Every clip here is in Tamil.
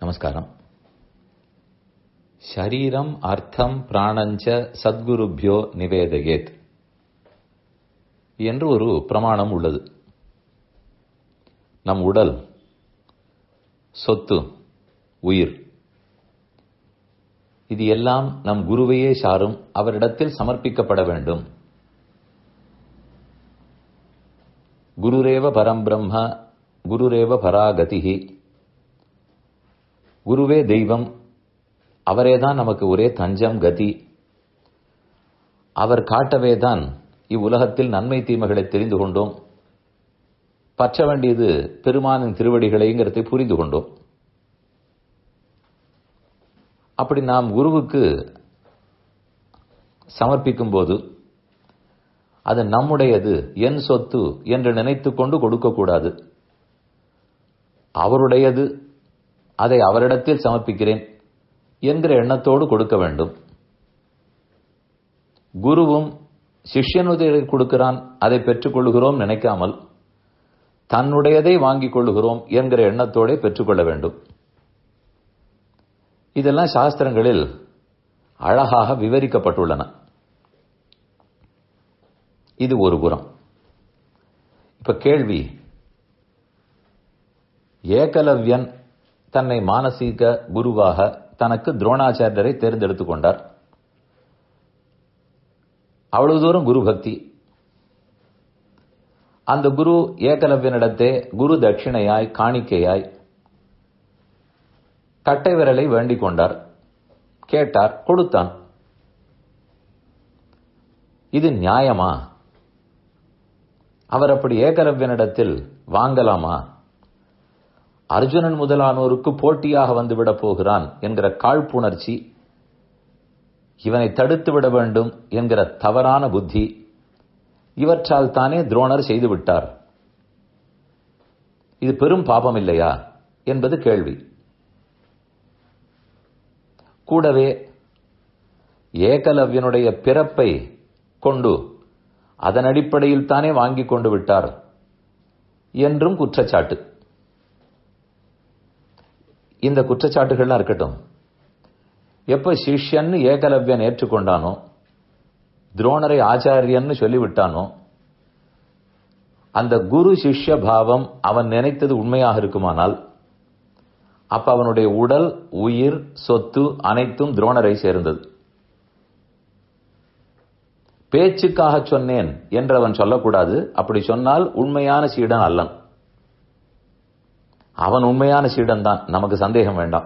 நமஸ்காரம் ஷரீரம் அர்த்தம் பிராணஞ்ச சத்குருப்யோ நிவேதயேத் என்று ஒரு பிரமாணம் உள்ளது நம் உடல் சொத்து உயிர் இது எல்லாம் நம் குருவையே சாரும் அவரிடத்தில் சமர்ப்பிக்கப்பட வேண்டும் குருரேவ பரம் பிரம்ம குருரேவ பராகதிகி குருவே தெய்வம் அவரேதான் நமக்கு ஒரே தஞ்சம் கதி அவர் காட்டவே தான் இவ்வுலகத்தில் நன்மை தீமைகளை தெரிந்து கொண்டோம் பற்ற வேண்டியது பெருமானின் திருவடிகளைங்கிறதை புரிந்து கொண்டோம் அப்படி நாம் குருவுக்கு சமர்ப்பிக்கும் போது அது நம்முடையது என் சொத்து என்று நினைத்து கொண்டு கொடுக்கக்கூடாது அவருடையது அதை அவரிடத்தில் சமர்ப்பிக்கிறேன் என்கிற எண்ணத்தோடு கொடுக்க வேண்டும் குருவும் சிஷ்யனுடைய கொடுக்கிறான் அதை பெற்றுக் கொள்ளுகிறோம் நினைக்காமல் தன்னுடையதை வாங்கிக் கொள்ளுகிறோம் என்கிற எண்ணத்தோட பெற்றுக்கொள்ள வேண்டும் இதெல்லாம் சாஸ்திரங்களில் அழகாக விவரிக்கப்பட்டுள்ளன இது ஒரு புறம் இப்ப கேள்வி ஏகலவ்யன் தன்னை மானசீக குருவாக தனக்கு துரோணாச்சாரியரை தேர்ந்தெடுத்துக் கொண்டார் அவ்வளவு தூரம் குரு பக்தி அந்த குரு ஏகலவ்யனிடத்தே குரு தட்சிணையாய் காணிக்கையாய் கட்டை விரலை வேண்டிக் கொண்டார் கேட்டார் கொடுத்தான் இது நியாயமா அவர் அப்படி ஏகலவ்யனிடத்தில் வாங்கலாமா அர்ஜுனன் முதலானோருக்கு போட்டியாக வந்துவிடப் போகிறான் என்கிற காழ்ப்புணர்ச்சி இவனை தடுத்து விட வேண்டும் என்கிற தவறான புத்தி இவற்றால் தானே துரோணர் செய்துவிட்டார் இது பெரும் பாபம் இல்லையா என்பது கேள்வி கூடவே ஏகலவ்யனுடைய பிறப்பை கொண்டு அதன் அடிப்படையில் தானே வாங்கிக் கொண்டு விட்டார் என்றும் குற்றச்சாட்டு இந்த குற்றச்சாட்டுகள்லாம் இருக்கட்டும் எப்ப சிஷ்யன் ஏகலவ்யன் ஏற்றுக்கொண்டானோ துரோணரை ஆச்சாரியன்னு சொல்லிவிட்டானோ அந்த குரு சிஷ்ய பாவம் அவன் நினைத்தது உண்மையாக இருக்குமானால் அப்ப அவனுடைய உடல் உயிர் சொத்து அனைத்தும் துரோணரை சேர்ந்தது பேச்சுக்காக சொன்னேன் என்று அவன் சொல்லக்கூடாது அப்படி சொன்னால் உண்மையான சீடன் அல்லன் அவன் உண்மையான சீடன் தான் நமக்கு சந்தேகம் வேண்டாம்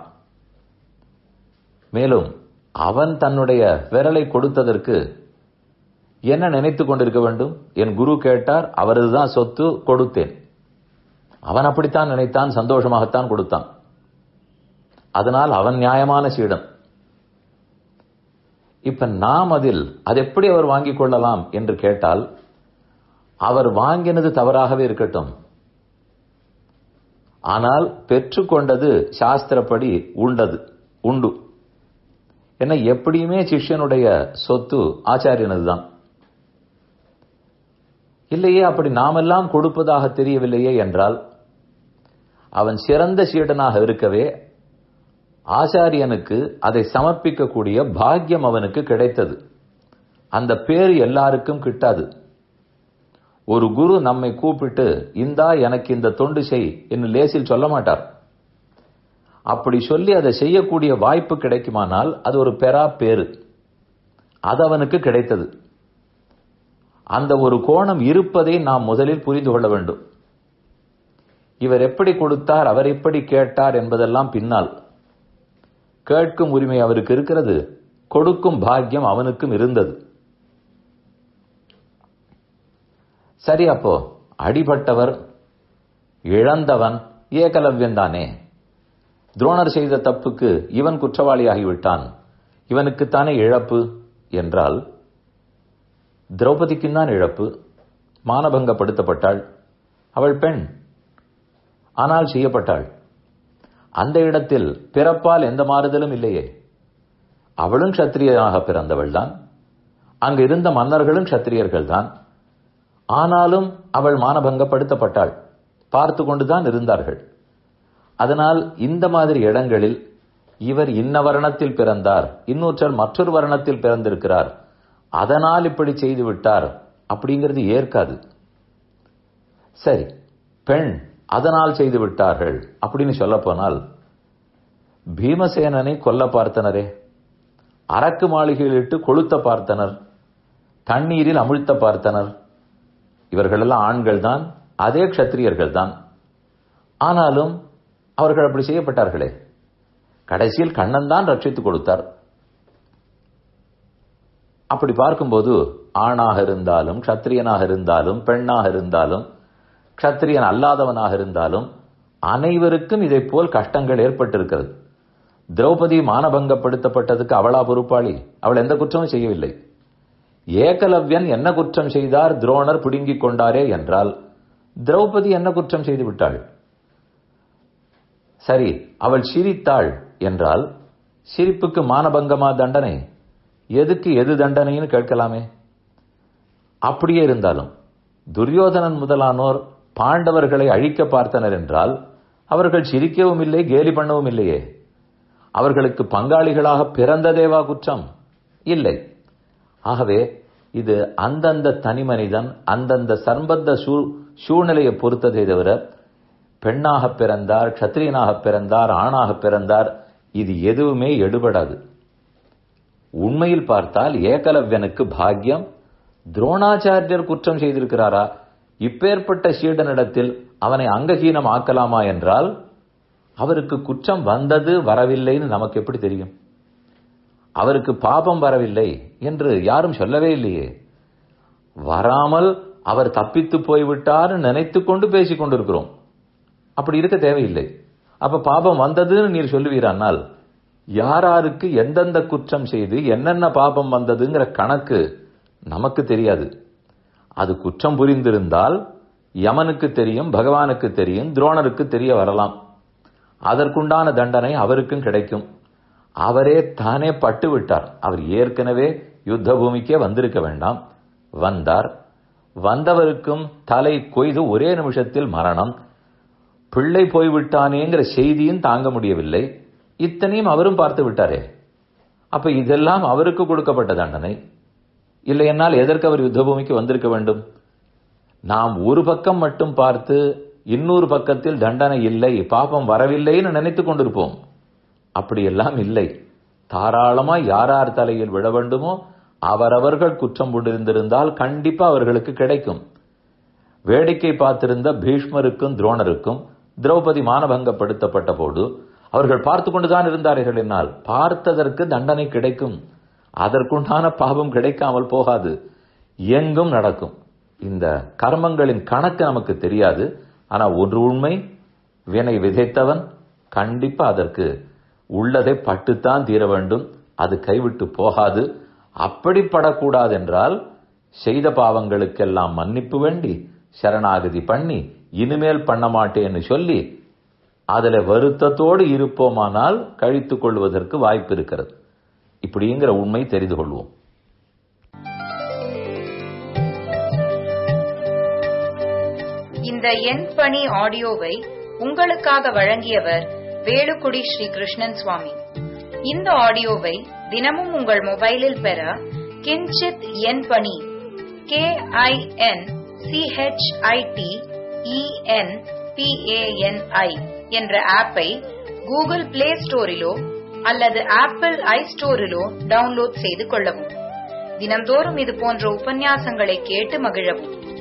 மேலும் அவன் தன்னுடைய விரலை கொடுத்ததற்கு என்ன நினைத்து கொண்டிருக்க வேண்டும் என் குரு கேட்டார் அவரதுதான் சொத்து கொடுத்தேன் அவன் அப்படித்தான் நினைத்தான் சந்தோஷமாகத்தான் கொடுத்தான் அதனால் அவன் நியாயமான சீடன் இப்ப நாம் அதில் அது எப்படி அவர் வாங்கிக் கொள்ளலாம் என்று கேட்டால் அவர் வாங்கினது தவறாகவே இருக்கட்டும் ஆனால் பெற்றுக்கொண்டது சாஸ்திரப்படி உண்டது உண்டு என்ன எப்படியுமே சிஷ்யனுடைய சொத்து ஆச்சாரியனது தான் இல்லையே அப்படி நாமெல்லாம் கொடுப்பதாக தெரியவில்லையே என்றால் அவன் சிறந்த சீடனாக இருக்கவே ஆச்சாரியனுக்கு அதை சமர்ப்பிக்கக்கூடிய பாக்கியம் அவனுக்கு கிடைத்தது அந்த பேர் எல்லாருக்கும் கிட்டாது ஒரு குரு நம்மை கூப்பிட்டு இந்தா எனக்கு இந்த தொண்டு செய் என்று லேசில் சொல்ல மாட்டார் அப்படி சொல்லி அதை செய்யக்கூடிய வாய்ப்பு கிடைக்குமானால் அது ஒரு பெறா பேரு அது அவனுக்கு கிடைத்தது அந்த ஒரு கோணம் இருப்பதை நாம் முதலில் புரிந்து கொள்ள வேண்டும் இவர் எப்படி கொடுத்தார் அவர் எப்படி கேட்டார் என்பதெல்லாம் பின்னால் கேட்கும் உரிமை அவருக்கு இருக்கிறது கொடுக்கும் பாக்கியம் அவனுக்கும் இருந்தது சரி அப்போ அடிபட்டவர் இழந்தவன் ஏகலவ்யன் தானே துரோணர் செய்த தப்புக்கு இவன் குற்றவாளியாகிவிட்டான் இவனுக்குத்தானே இழப்பு என்றால் திரௌபதிக்கும் தான் இழப்பு மானபங்கப்படுத்தப்பட்டாள் அவள் பெண் ஆனால் செய்யப்பட்டாள் அந்த இடத்தில் பிறப்பால் எந்த மாறுதலும் இல்லையே அவளும் சத்திரியனாக பிறந்தவள் தான் அங்கு இருந்த மன்னர்களும் சத்திரியர்கள் தான் ஆனாலும் அவள் மானபங்கப்படுத்தப்பட்டாள் பார்த்து கொண்டுதான் இருந்தார்கள் அதனால் இந்த மாதிரி இடங்களில் இவர் இன்ன வர்ணத்தில் பிறந்தார் இன்னொருத்தர் மற்றொரு வர்ணத்தில் பிறந்திருக்கிறார் அதனால் இப்படி செய்து விட்டார் அப்படிங்கிறது ஏற்காது சரி பெண் அதனால் செய்து விட்டார்கள் அப்படின்னு சொல்ல போனால் பீமசேனனை கொல்ல பார்த்தனரே அரக்கு மாளிகையிலிட்டு கொளுத்த பார்த்தனர் தண்ணீரில் அமிழ்த்த பார்த்தனர் இவர்களெல்லாம் ஆண்கள் தான் அதே க்ஷத்திரியர்கள் தான் ஆனாலும் அவர்கள் அப்படி செய்யப்பட்டார்களே கடைசியில் கண்ணன் தான் ரட்சித்துக் கொடுத்தார் அப்படி பார்க்கும்போது ஆணாக இருந்தாலும் க்ஷத்திரியனாக இருந்தாலும் பெண்ணாக இருந்தாலும் க்ஷத்திரியன் அல்லாதவனாக இருந்தாலும் அனைவருக்கும் இதை போல் கஷ்டங்கள் ஏற்பட்டிருக்கிறது திரௌபதி மானபங்கப்படுத்தப்பட்டதுக்கு அவளா பொறுப்பாளி அவள் எந்த குற்றமும் செய்யவில்லை ஏகலவ்யன் என்ன குற்றம் செய்தார் துரோணர் பிடுங்கிக் கொண்டாரே என்றால் திரௌபதி என்ன குற்றம் செய்து விட்டாள் சரி அவள் சிரித்தாள் என்றால் சிரிப்புக்கு மானபங்கமா தண்டனை எதுக்கு எது தண்டனைன்னு கேட்கலாமே அப்படியே இருந்தாலும் துரியோதனன் முதலானோர் பாண்டவர்களை அழிக்க பார்த்தனர் என்றால் அவர்கள் சிரிக்கவும் இல்லை கேலி பண்ணவும் இல்லையே அவர்களுக்கு பங்காளிகளாக பிறந்ததேவா குற்றம் இல்லை ஆகவே இது அந்தந்த தனி மனிதன் அந்தந்த சம்பந்த சூழ்நிலையை பொறுத்ததே தவிர பெண்ணாக பிறந்தார் க்ஷத்ரியனாக பிறந்தார் ஆணாக பிறந்தார் இது எதுவுமே எடுபடாது உண்மையில் பார்த்தால் ஏகலவ்யனுக்கு பாக்கியம் துரோணாச்சாரியர் குற்றம் செய்திருக்கிறாரா இப்பேற்பட்ட சீடனிடத்தில் அவனை அங்கஹீனம் ஆக்கலாமா என்றால் அவருக்கு குற்றம் வந்தது வரவில்லைன்னு நமக்கு எப்படி தெரியும் அவருக்கு பாபம் வரவில்லை என்று யாரும் சொல்லவே இல்லையே வராமல் அவர் தப்பித்து போய்விட்டார் நினைத்து கொண்டு பேசிக் கொண்டிருக்கிறோம் அப்படி இருக்க தேவையில்லை அப்ப பாபம் வந்ததுன்னு நீர் சொல்லுவீரானால் யாராருக்கு எந்தெந்த குற்றம் செய்து என்னென்ன பாபம் வந்ததுங்கிற கணக்கு நமக்கு தெரியாது அது குற்றம் புரிந்திருந்தால் யமனுக்கு தெரியும் பகவானுக்கு தெரியும் துரோணருக்கு தெரிய வரலாம் அதற்குண்டான தண்டனை அவருக்கும் கிடைக்கும் அவரே தானே பட்டு விட்டார் அவர் ஏற்கனவே யுத்த பூமிக்கே வந்திருக்க வேண்டாம் வந்தார் வந்தவருக்கும் தலை கொய்து ஒரே நிமிஷத்தில் மரணம் பிள்ளை போய்விட்டானேங்கிற செய்தியும் தாங்க முடியவில்லை இத்தனையும் அவரும் பார்த்து விட்டாரே அப்ப இதெல்லாம் அவருக்கு கொடுக்கப்பட்ட தண்டனை இல்லை என்னால் எதற்கு அவர் யுத்த பூமிக்கு வந்திருக்க வேண்டும் நாம் ஒரு பக்கம் மட்டும் பார்த்து இன்னொரு பக்கத்தில் தண்டனை இல்லை பாபம் வரவில்லைன்னு நினைத்துக் கொண்டிருப்போம் அப்படியெல்லாம் இல்லை தாராளமா யாரார் தலையில் விட வேண்டுமோ அவரவர்கள் குற்றம் கொண்டிருந்திருந்தால் கண்டிப்பா அவர்களுக்கு கிடைக்கும் வேடிக்கை பார்த்திருந்த பீஷ்மருக்கும் துரோணருக்கும் திரௌபதி மானபங்கப்படுத்தப்பட்ட போது அவர்கள் பார்த்து கொண்டுதான் இருந்தார்கள் என்னால் பார்த்ததற்கு தண்டனை கிடைக்கும் அதற்குண்டான பாவம் கிடைக்காமல் போகாது எங்கும் நடக்கும் இந்த கர்மங்களின் கணக்கு நமக்கு தெரியாது ஆனா ஒன்று உண்மை வினை விதைத்தவன் கண்டிப்பா அதற்கு உள்ளதை பட்டுத்தான் தீர வேண்டும் அது கைவிட்டு போகாது அப்படிப்படக்கூடாது என்றால் செய்த பாவங்களுக்கெல்லாம் மன்னிப்பு வேண்டி சரணாகதி பண்ணி இனிமேல் பண்ண மாட்டேன்னு சொல்லி அதுல வருத்தத்தோடு இருப்போமானால் கழித்துக் கொள்வதற்கு வாய்ப்பு இருக்கிறது இப்படிங்கிற உண்மை தெரிந்து கொள்வோம் இந்த எண் பணி ஆடியோவை உங்களுக்காக வழங்கியவர் வேலுக்குடி ஸ்ரீ கிருஷ்ணன் சுவாமி இந்த ஆடியோவை தினமும் உங்கள் மொபைலில் பெற கிஞ்சித் எண் பணி கே ஐ என் சிஹெச்ஐடி இஎன் பிஏஎன்ஐ என்ற ஆப்பை கூகுள் பிளே ஸ்டோரிலோ அல்லது ஆப்பிள் ஐ ஸ்டோரிலோ டவுன்லோட் செய்து கொள்ளவும் தினந்தோறும் இது போன்ற உபன்யாசங்களை கேட்டு மகிழவும்